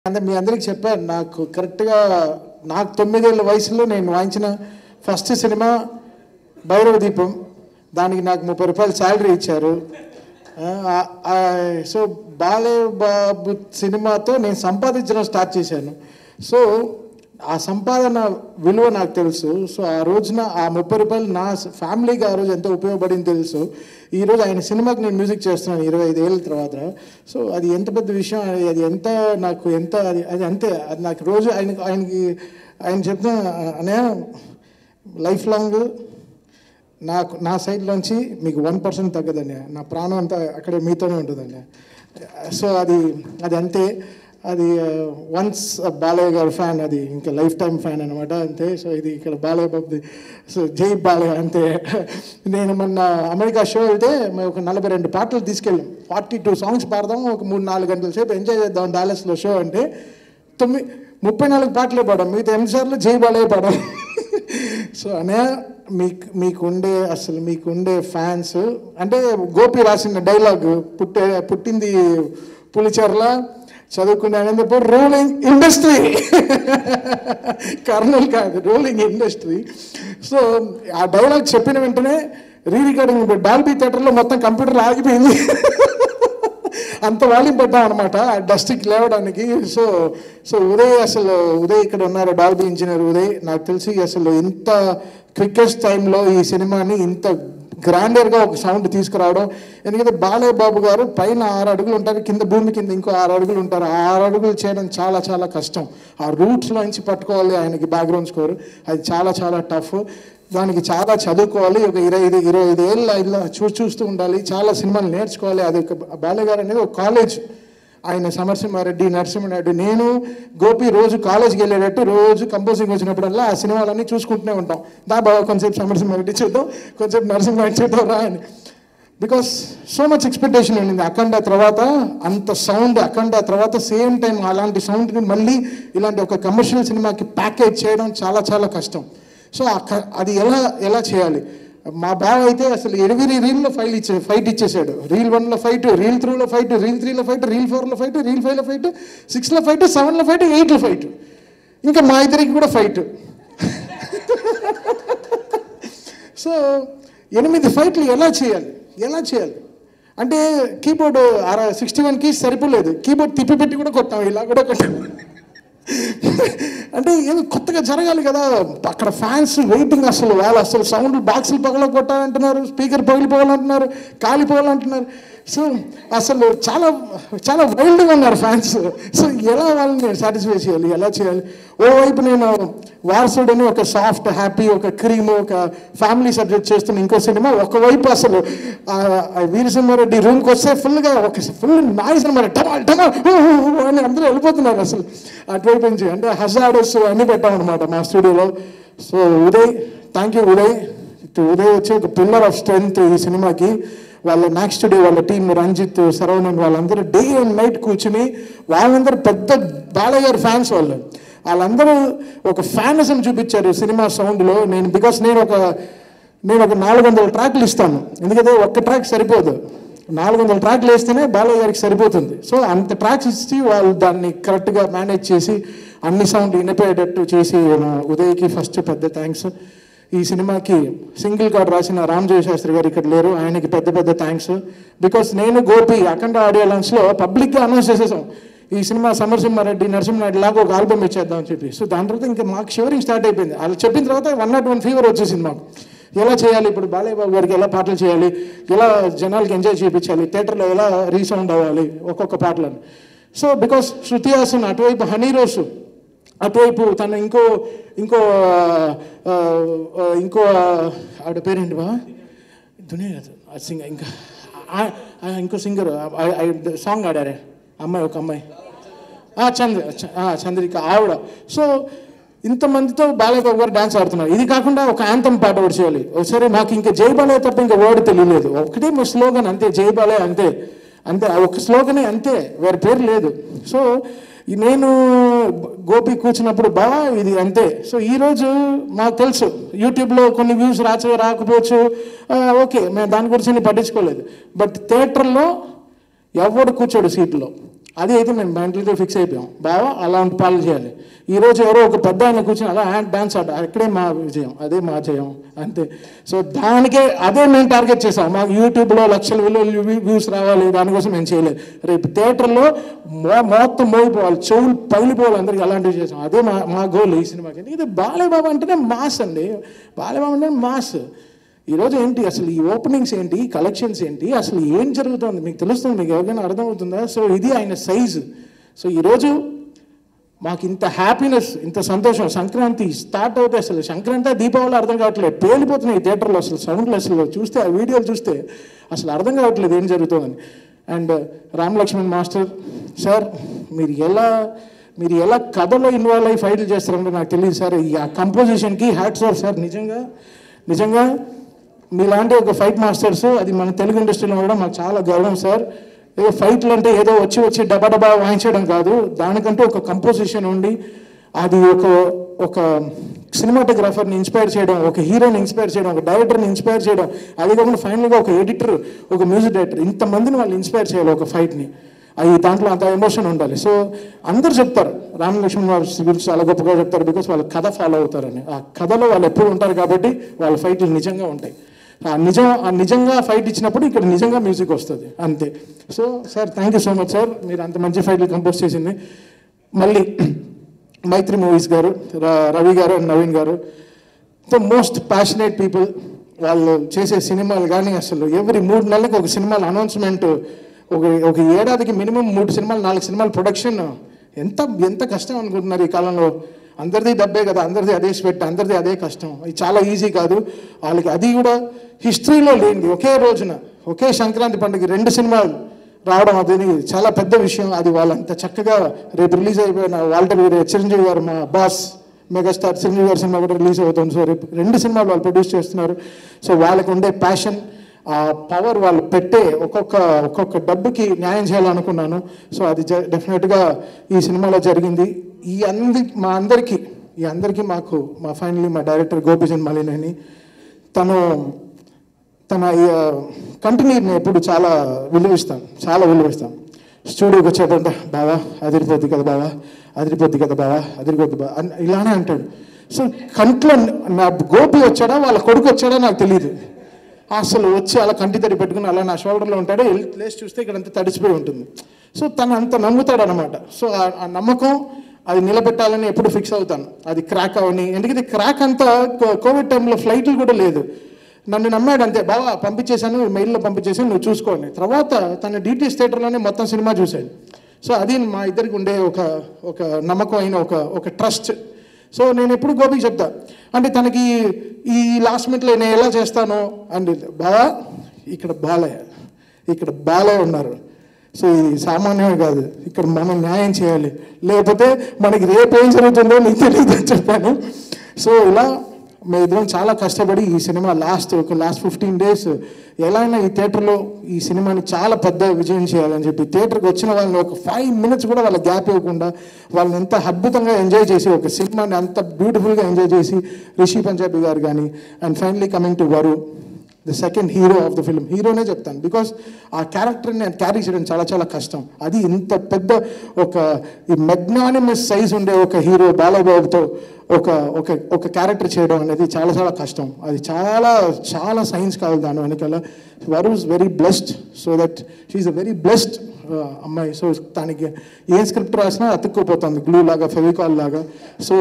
అంటే మీ అందరికి చెప్పాను నాకు కరెక్ట్గా నాకు తొమ్మిదేళ్ళ వయసులో నేను వాయించిన ఫస్ట్ సినిమా భైరవ దీపం దానికి నాకు ముప్పై రూపాయలు శాలరీ ఇచ్చారు ఆ, ఆ, సో బాలే బాబు సినిమాతో నేను సంపాదించడం స్టార్ట్ చేశాను సో ఆ సంపాదన విలువ నాకు తెలుసు సో ఆ రోజున ఆ ముప్పై రూపాయలు నా ఫ్యామిలీకి ఆ రోజు ఎంతో ఉపయోగపడింది తెలుసు ఈ రోజు ఆయన సినిమాకి నేను మ్యూజిక్ చేస్తున్నాను ఇరవై ఐదు ఏళ్ళ తర్వాత సో అది ఎంత పెద్ద విషయం అది అది ఎంత నాకు ఎంత అది అది అంతే అది నాకు రోజు ఆయనకి ఆయనకి ఆయన చెప్తున్న అనే లైఫ్ లాంగ్ నాకు నా సైడ్లోంచి మీకు వన్ పర్సెంట్ తగ్గదండి నా ప్రాణం అంతా అక్కడే మీతోనే ఉంటుందండి సో అది అది అంతే అది వన్స్ బాలయ్య గారి ఫ్యాన్ అది ఇంకా లైఫ్ టైం ఫ్యాన్ అనమాట అంతే సో ఇది ఇక్కడ బాలయ్య బాబుది సో జై బాలయ్య అంతే నేను మొన్న అమెరికా షో వెళ్తే మేము ఒక నలభై రెండు పాటలు తీసుకెళ్ళాం ఫార్టీ టూ సాంగ్స్ పాడదాం ఒక మూడు నాలుగు గంటల సేపు ఎంజాయ్ చేద్దాం డాలస్లో షో అంటే తొమ్మిది ముప్పై నాలుగు పాటలే పాడాం మిగతా ఎన్నిసార్లు జై బాలయ్య పాడాం సో అనే మీకు మీకు ఉండే అసలు మీకు ఉండే ఫ్యాన్స్ అంటే గోపి రాసిన డైలాగ్ పుట్టే పుట్టింది పులిచెర్ల చదువుకునే అనంతపూర్ రూలింగ్ ఇండస్ట్రీ కర్నూలు కాదు రూలింగ్ ఇండస్ట్రీ సో ఆ డైలాగ్ చెప్పిన వెంటనే రీ రికార్డింగ్ డాల్బీ థియేటర్లో మొత్తం కంప్యూటర్ ఆగిపోయింది అంత వాల్యూమ్ పెట్టాం అనమాట ఆ డస్ట్కి లేవడానికి సో సో ఉదయ్ అసలు ఉదయ్ ఇక్కడ ఉన్నారు డాల్బీ ఇంజనీర్ ఉదయ్ నాకు తెలిసి అసలు ఇంత క్వికెస్ట్ టైంలో ఈ సినిమాని ఇంత గ్రాండర్గా ఒక సౌండ్ తీసుకురావడం ఎందుకంటే బాలయ్య బాబు గారు పైన ఆరు అడుగులు ఉంటారు కింద భూమి కింద ఇంకో ఆరు అడుగులు ఉంటారు ఆ ఆరు అడుగులు చేయడం చాలా చాలా కష్టం ఆ రూట్స్లో నుంచి పట్టుకోవాలి ఆయనకి బ్యాక్గ్రౌండ్ స్కోర్ అది చాలా చాలా టఫ్ దానికి చాలా చదువుకోవాలి ఒక ఇరవై ఐదు ఇరవై ఐదు ఏళ్ళ ఇలా చూ చూస్తూ ఉండాలి చాలా సినిమాలు నేర్చుకోవాలి అది ఒక బాలయ్య గారు అనేది ఒక కాలేజ్ ఆయన సమరసింహారెడ్డి నరసింహారెడ్డి నేను గోపి రోజు కాలేజ్కి వెళ్ళేటట్టు రోజు కంపోజింగ్ వచ్చినప్పుడల్లా ఆ సినిమాలన్నీ చూసుకుంటూనే ఉంటాం దా బాబా కొంచెంసేపు సమరసింహారెడ్డి చూద్దాం కొంచెంసేపు నరసింహారెడ్డి చూద్దాం రా అని బికాస్ సో మచ్ ఎక్స్పెక్టేషన్ ఉండింది అఖండ తర్వాత అంత సౌండ్ అఖండ తర్వాత సేమ్ టైం అలాంటి సౌండ్ని మళ్ళీ ఇలాంటి ఒక కమర్షియల్ సినిమాకి ప్యాకేజ్ చేయడం చాలా చాలా కష్టం సో అది ఎలా ఎలా చేయాలి మా బావ అయితే అసలు ఎనిమిది రీల్లో ఫైల్ ఇచ్చే ఫైట్ ఇచ్చేసాడు రీల్ వన్లో ఫైట్ రీల్ త్రూలో ఫైట్ రీల్ త్రీలో ఫైట్ రీల్ ఫోర్లో ఫైట్ రీల్ ఫైవ్లో ఫైట్ సిక్స్లో ఫైట్ సెవెన్లో ఫైట్ ఎయిట్లో ఫైట్ ఇంకా మా ఇద్దరికి కూడా ఫైట్ సో ఎనిమిది ఫైట్లు ఎలా చేయాలి ఎలా చేయాలి అంటే కీబోర్డ్ అర సిక్స్టీ వన్ కీస్ సరిపోలేదు కీబోర్డ్ తిప్పి పెట్టి కూడా కొట్టాం ఇలా కూడా కొట్టాం అంటే ఏదో కొత్తగా జరగాలి కదా అక్కడ ఫ్యాన్స్ వెయిటింగ్ అసలు వాళ్ళు అసలు సౌండ్ బాక్సులు పగల కొట్టాలంటున్నారు స్పీకర్ పగిలిపోవాలంటున్నారు కాలిపోవాలంటున్నారు సో అసలు చాలా చాలా వైల్డ్గా ఉన్నారు ఫ్యాన్స్ సో ఎలా వాళ్ళని సాటిస్ఫై చేయాలి ఎలా చేయాలి ఓవైపు నేను వారసుడని ఒక సాఫ్ట్ హ్యాపీ ఒక క్రీమ్ ఒక ఫ్యామిలీ సబ్జెక్ట్ చేస్తున్న ఇంకో సినిమా ఒకవైపు అసలు ఆ, ఆ వీరసింహారెడ్డి రూమ్కి వస్తే ఫుల్గా ఒక ఫుల్ నాయిస్ అనమాట టమాల్ టమాల్ ఊ, ఊ, ఊ అని అందరూ వెళ్ళిపోతున్నారు అసలు అటువైపు నుంచి అంటే హజార్డస్ అన్నీ పెట్టామన్నమాట మా స్టూడియోలో so Uday thank you Uday ఇటు ఉదయ్ వచ్చి ఒక పిల్లర్ ఆఫ్ స్ట్రెంగ్త్ ఈ సినిమాకి వాళ్ళ నాక్ స్టూడియో వాళ్ళ టీం రంజిత్ సరవణన్ వాళ్ళందరూ డే అండ్ నైట్ కూర్చుని వాళ్ళందరూ పెద్ద బాలయ్య గారి ఫ్యాన్స్ వాళ్ళు వాళ్ళందరూ ఒక ఫ్యానిజం చూపించారు సినిమా సౌండ్లో నేను బికాస్ నేను ఒక నేను ఒక నాలుగు వందల ట్రాక్లు ఇస్తాను ఎందుకంటే ఒక్క ట్రాక్ సరిపోదు నాలుగు వందల ట్రాక్లు వేస్తేనే బాలయ్య గారికి సరిపోతుంది సో అంత ట్రాక్స్ ఇచ్చి వాళ్ళు దాన్ని కరెక్ట్గా మేనేజ్ చేసి అన్ని సౌండ్ వినిపోయేటట్టు చేసి నా ఉదయ్కి ఫస్ట్ పెద్ద థ్యాంక్స్ ఈ సినిమాకి సింగిల్ కార్డ్ రాసిన రామ్ శాస్త్రి గారు ఇక్కడ లేరు ఆయనకి పెద్ద పెద్ద థ్యాంక్స్ బికాస్ నేను గోపి అఖండ ఆడియో లాంచ్లో పబ్లిక్గా అనౌన్స్ చేసేసాం ఈ సినిమా సమరసింహారెడ్డి నరసింహారెడ్డి లాగా ఒక ఆల్బమ్ ఇచ్చేద్దాం అని చెప్పి సో దాని తర్వాత ఇంకా మాకు షివరింగ్ స్టార్ట్ అయిపోయింది వాళ్ళు చెప్పిన తర్వాత వన్ నాట్ వన్ ఫీవర్ వచ్చేసింది మాకు ఎలా చేయాలి ఇప్పుడు బాలయ్య బాబు గారికి ఎలా పాటలు చేయాలి ఎలా జనాలకి ఎంజాయ్ చేయించాలి థియేటర్లో ఎలా రీసౌండ్ అవ్వాలి ఒక్కొక్క పాటలను సో బికాస్ శృతి హాసన్ అటువైపు హనీ రోసు అటువైపు తను ఇంకో ఇంకో ఆ, ఆ, ఇంకో ఆవిడ పేరేంటి బా దునే కాదు ఆ సింగర్ ఇంకా ఆ- ఆ ఇంకో సింగర్ సాంగ్ ఆడారే అమ్మాయి ఒక అమ్మాయి ఆ, చంద్ర చ- ఆ, చంద్రిక ఆవిడ సో ఇంతమందితో బాలయ్య బాబు గారు డాన్స్ ఆడుతున్నారు ఇది కాకుండా ఒక యాంతం పాట ఒకటి చేయాలి ఒకసారి నాకు ఇంకా జై బాలయ్య తప్ప ఇంకా వర్డ్ తెలియలేదు ఒకటే మా స్లోగన్ అంతే జై బాలయ్య అంతే అంతే ఆ ఒక స్లోగనే అంతే వేరే పేరు లేదు సో ఈ నేను గోపి కూర్చున్నప్పుడు బాగా ఇది అంతే సో ఈరోజు మాకు తెలుసు యూట్యూబ్లో కొన్ని వ్యూస్ రాచ రాకపోవచ్చు ఆ, ఓకే మేము దాని గురించి నేను పట్టించుకోలేదు బట్ థియేటర్లో ఎవడు కూర్చోడు సీట్లో అది అయితే మేము మెంటల్గా ఫిక్స్ అయిపోయాం బాగా అలాంటి పాలు చేయాలి ఈరోజు ఎవరో ఒక పెద్ద ఆయన కూర్చొని అలా డాన్స్ ఆడ అక్కడే మా విజయం అదే మా జయం అంతే సో దానికే అదే మేము టార్గెట్ చేసాం మాకు యూట్యూబ్లో లక్షల విలువలు వ్యూస్ రావాలి దానికోసం మేము చేయలేదు రేపు థియేటర్లో మో- మొత్తం మోగిపోవాలి చెవులు పగిలిపోవాలి అందరికి అలాంటివి చేసాం అదే మా మా గోల్ ఈ సినిమాకి ఇది బాలయ్యబాబు అంటేనే మాస్ అండి బాలయ్యబాబు అంటే మాస్ ఈరోజు ఏంటి అసలు ఈ ఓపెనింగ్స్ ఏంటి కలెక్షన్స్ ఏంటి అసలు ఏం జరుగుతుంది మీకు తెలుస్తుంది మీకు ఎవరికైనా అర్థమవుతుందా సో ఇది ఆయన సైజు సో ఈరోజు మాకు ఇంత హ్యాపీనెస్ ఇంత సంతోషం సంక్రాంతి స్టార్ట్ అవుతే అసలు సంక్రాంతి దీపావళి అర్థం కావట్లేదు పేలిపోతున్నాయి ఈ థియేటర్లో అసలు సౌండ్లు అసలు చూస్తే ఆ వీడియోలు చూస్తే అసలు అర్థం కావట్లేదు ఏం జరుగుతుందని and Ram Lakshman master sir మీరు ఎలా మీరు ఎలా కథలో ఇన్వాల్వ్ అయ్యి ఫైట్లు చేస్తారంటే నాకు తెలియదు సార్ ఈ ఆ కంపోజిషన్కి హ్యాట్స్ ఆఫ్ సార్ నిజంగా నిజంగా మీలాంటి ఒక ఫైట్ మాస్టర్స్ అది మన తెలుగు ఇండస్ట్రీలో కూడా మాకు చాలా గౌరవం సార్ ఏదో ఫైట్లు అంటే ఏదో వచ్చి వచ్చి డబా డబా వాయించడం కాదు దానికంటే ఒక కంపోజిషన్ ఉండి అది ఒక ఒక సినిమాటోగ్రాఫర్ని ఇన్స్పైర్ చేయడం ఒక హీరోని ఇన్స్పైర్ చేయడం ఒక డైరెక్టర్ని ఇన్స్పైర్ చేయడం అది కాకుండా ఫైనల్గా ఒక ఎడిటర్ ఒక మ్యూజిక్ డైరెక్టర్ ఇంతమందిని వాళ్ళు ఇన్స్పైర్ చేయాలి ఒక ఫైట్ని అది దాంట్లో అంత ఎమోషన్ ఉండాలి సో అందరు చెప్తారు రామ లక్ష్మణ్ వారి గురించి చాలా గొప్పగా చెప్తారు బికాస్ వాళ్ళు కథ ఫాలో అవుతారని ఆ కథలో వాళ్ళు ఎప్పుడు ఉంటారు కాబట్టి వాళ్ళ ఫైట్లు నిజంగా ఉంటాయి ఆ నిజం ఆ నిజంగా ఫైట్ ఇచ్చినప్పుడు ఇక్కడ నిజంగా మ్యూజిక్ వస్తుంది అంతే so sir thank you so much sir మీరు అంత మంచి ఫైట్లు కంపోజ్ చేసింది మళ్ళీ మైత్రి మూవీస్ గారు ర- రవి గారు అండ్ నవీన్ గారు ద మోస్ట్ ప్యాషనేట్ పీపుల్ వాళ్ళు చేసే సినిమాలు కానీ అసలు ఎవ్రీ మూడు నెలలకు ఒక సినిమాల అనౌన్స్మెంట్ ఒక ఒక ఏడాదికి మినిమం మూడు సినిమాలు నాలుగు సినిమాల ప్రొడక్షన్ ఎంత ఎంత కష్టం అనుకుంటున్నారు ఈ కాలంలో అందరిది డబ్బే కదా అందరిది అదే స్వెట్ అందరిది అదే కష్టం ఇది చాలా ఈజీ కాదు వాళ్ళకి అది కూడా హిస్టరీలో లేనిది ఒకే రోజున ఒకే సంక్రాంతి పండుగ రెండు సినిమాలు రావడం అది చాలా పెద్ద విషయం అది వాళ్ళంత చక్కగా రేపు రిలీజ్ అయిపోయిన వాల్టర్ వీరే చిరంజీవి గారు మా బాస్ మెగాస్టార్ చిరంజీవి గారి సినిమా కూడా రిలీజ్ అవుతుంది సో రేపు రెండు సినిమాలు వాళ్ళు ప్రొడ్యూస్ చేస్తున్నారు సో వాళ్ళకు ఉండే ప్యాషన్ ఆ పవర్ వాళ్ళు పెట్టే ఒక్కొక్క ఒక్కొక్క డబ్బుకి న్యాయం చేయాలనుకున్నాను సో అది జ- డెఫినెట్గా ఈ సినిమాలో జరిగింది ఈ అంది మా అందరికీ ఈ అందరికీ మాకు మా ఫైనలీ మా డైరెక్టర్ గోపిచంద్ మలినేని తను తన కంటిన్యూని ఎప్పుడు చాలా విలువిస్తాను చాలా విలువిస్తాను స్టూడియోకి వచ్చేటంట బావా అదిరిపోద్ది కదా బావా అదిరిపోద్ది కదా బావా అదిరిపోద్ది బా అని ఇలానే అంటాడు సో కంట్లో నా గోపి వచ్చాడా వాళ్ళ కొడుకు వచ్చాడా నాకు తెలియదు అసలు వచ్చి అలా కంటి తడి పెట్టుకుని అలా నా షోల్డర్లో ఉంటాడు వెళ్ళి ప్లేస్ చూస్తే ఇక్కడ అంతా తడిచిపోయి ఉంటుంది సో తను అంత నమ్ముతాడు అనమాట సో ఆ- ఆ నమ్మకం అది నిలబెట్టాలని ఎప్పుడు ఫిక్స్ అవుతాను అది క్రాక్ అవని ఎందుకంటే క్రాక్ అంతా కో- కోవిడ్ టైంలో ఫ్లైట్లు కూడా లేదు నన్ను నమ్మాడు అంతే బావా పంపించేశాను మెయిల్లో పంపించేసాను నువ్వు చూసుకోండి తర్వాత తన డిటిఎస్ థియేటర్లోనే మొత్తం సినిమా చూశాడు సో అది మా ఇద్దరికి ఉండే ఒక ఒక నమ్మకం అయిన ఒక ఒక ట్రస్ట్ సో నేను ఎప్పుడు గోపికి చెప్తా అంటే తనకి ఈ లాస్ట్ మినిట్లో నేను ఎలా చేస్తాను అంటే బావా ఇక్కడ బాలయ్య ఇక్కడ బాలయ్య ఉన్నారు సో ఇది సామాన్యమే కాదు ఇక్కడ మనం న్యాయం చేయాలి లేకపోతే మనకి రేపు ఏం జరుగుతుందో నీకు తెలియదు అని చెప్పాను సో ఇలా మేము ఇద్దరం చాలా కష్టపడి ఈ సినిమా లాస్ట్ ఒక లాస్ట్ ఫిఫ్టీన్ డేస్ ఎలా అయినా ఈ థియేటర్లో ఈ సినిమాని చాలా పెద్ద విజయం చేయాలని చెప్పి థియేటర్కి వచ్చిన వాళ్ళని ఒక ఫైవ్ మినిట్స్ కూడా వాళ్ళ గ్యాప్ ఇవ్వకుండా వాళ్ళని ఎంత అద్భుతంగా ఎంజాయ్ చేసి ఒక సినిమాని అంత బ్యూటిఫుల్గా ఎంజాయ్ చేసి రిషి పంజాబీ గారు కానీ and finally coming to Varu the second hero of the film హీరోనే చెప్తాను బికాస్ ఆ క్యారెక్టర్ని నేను క్యారీ చేయడం చాలా చాలా కష్టం అది ఇంత పెద్ద ఒక ఈ మెగ్నానిమస్ సైజ్ ఉండే ఒక హీరో బాలబాబుతో ఒక ఒక ఒక క్యారెక్టర్ చేయడం అనేది చాలా చాలా కష్టం అది చాలా చాలా సైన్స్ కావాలి దాని వెనకాల Varu is very blessed so that she a very blessed అమ్మాయి సో తనకి ఏ స్క్రిప్ట్ రాసినా అతుక్కుపోతుంది గ్లూ లాగా ఫెవికాల్ లాగా సో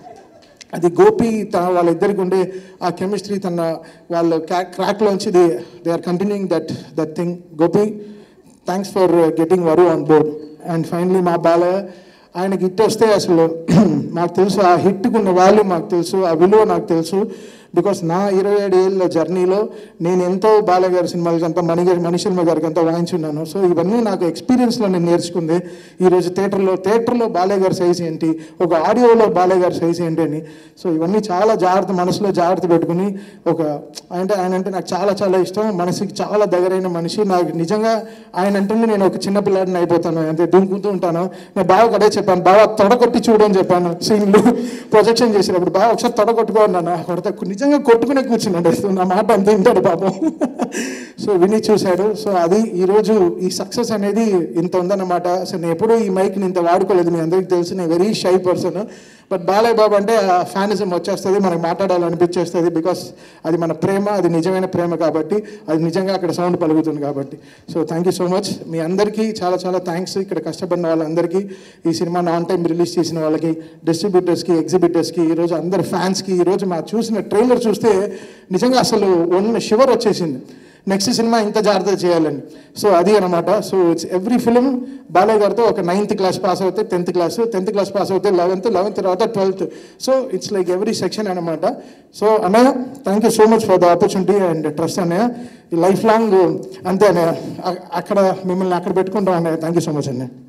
అది గోపి తన వాళ్ళిద్దరికి ఉండే ఆ కెమిస్ట్రీ తన వాళ్ళ క్రాక్లోంచి they they are continuing that that thing Gopi thanks for getting Varu on board and finally మా బాలయ్య ఆయనకి హిట్ వస్తే అసలు నాకు తెలుసు ఆ హిట్కి ఉన్న వాల్యూ మాకు తెలుసు ఆ విలువ నాకు తెలుసు బికాస్ నా ఇరవై ఏడు ఏళ్ళ జర్నీలో నేను ఎంతో బాలయ్య గారి సినిమాలకి అంతా మణి గారి మణి శర్మ గారికి అంతా వాయించున్నాను సో ఇవన్నీ నాకు ఎక్స్పీరియన్స్లో నేను నేర్చుకుంది ఈరోజు థియేటర్లో థియేటర్లో బాలయ్య గారి సైజ్ ఏంటి ఒక ఆడియోలో బాలయ్య గారి సైజ్ ఏంటి అని సో ఇవన్నీ చాలా జాగ్రత్త మనసులో జాగ్రత్త పెట్టుకుని ఒక అంటే ఆయన అంటే నాకు చాలా చాలా ఇష్టం మనసుకి చాలా దగ్గరైన మనిషి నాకు నిజంగా ఆయన అంటే నేను ఒక చిన్న పిల్లాడిని అయిపోతాను అంతే దుంకుతూ ఉంటాను నేను బాగా అదే చెప్పాను బాగా తొడగొట్టి చూడని చెప్పాను సీన్లు ప్రొజెక్షన్ చేసినప్పుడు బాగా ఒకసారి తొడగొట్టుకో అన్నాను కొడితే నిజంగా కొట్టుకునే కూర్చున్నాడు నా మాట అంత వింటాడు పాపం సో విని చూశాడు సో అది ఈరోజు ఈ సక్సెస్ అనేది ఇంత ఉందన్నమాట అసలు నేను ఎప్పుడూ ఈ మైక్ని ఇంత వాడుకోలేదు మీ అందరికీ తెలుసు నేను very shy person but Balayya Babu అంటే ఆ ఫ్యానిజం వచ్చేస్తుంది మనకు మాట్లాడాలనిపించేస్తుంది బికాస్ అది మన ప్రేమ అది నిజమైన ప్రేమ కాబట్టి అది నిజంగా అక్కడ సౌండ్ పలుకుతుంది కాబట్టి so thank you so much మీ అందరికీ చాలా చాలా థ్యాంక్స్ ఇక్కడ కష్టపడిన వాళ్ళందరికీ ఈ సినిమాని ఆన్ టైం రిలీజ్ చేసిన వాళ్ళకి డిస్ట్రిబ్యూటర్స్కి ఎగ్జిబిటర్స్కి ఈరోజు అందరి ఫ్యాన్స్కి ఈరోజు మా చూసిన ట్రైలర్ చూస్తే నిజంగా అసలు ఒన్న షివర్ వచ్చేసింది నెక్స్ట్ సినిమా ఇంత జాగ్రత్త చేయాలని సో అది అనమాట so it's every film Balayya గారితో ఒక నైన్త్ క్లాస్ పాస్ అవుతే tenth class tenth class pass అవుతే లెవెన్త్ లెవెన్త్ తర్వాత twelfth so it's like every section అనమాట సో అన్నయ్య thank you so much for the opportunity and trust అన్నయ్య లైఫ్ లాంగ్ అంతే అన్నయ్య అ- అక్కడ మిమ్మల్ని అక్కడ పెట్టుకుంటాం అన్నయ్య థ్యాంక్ యూ సో మచ్ అన్నయ్య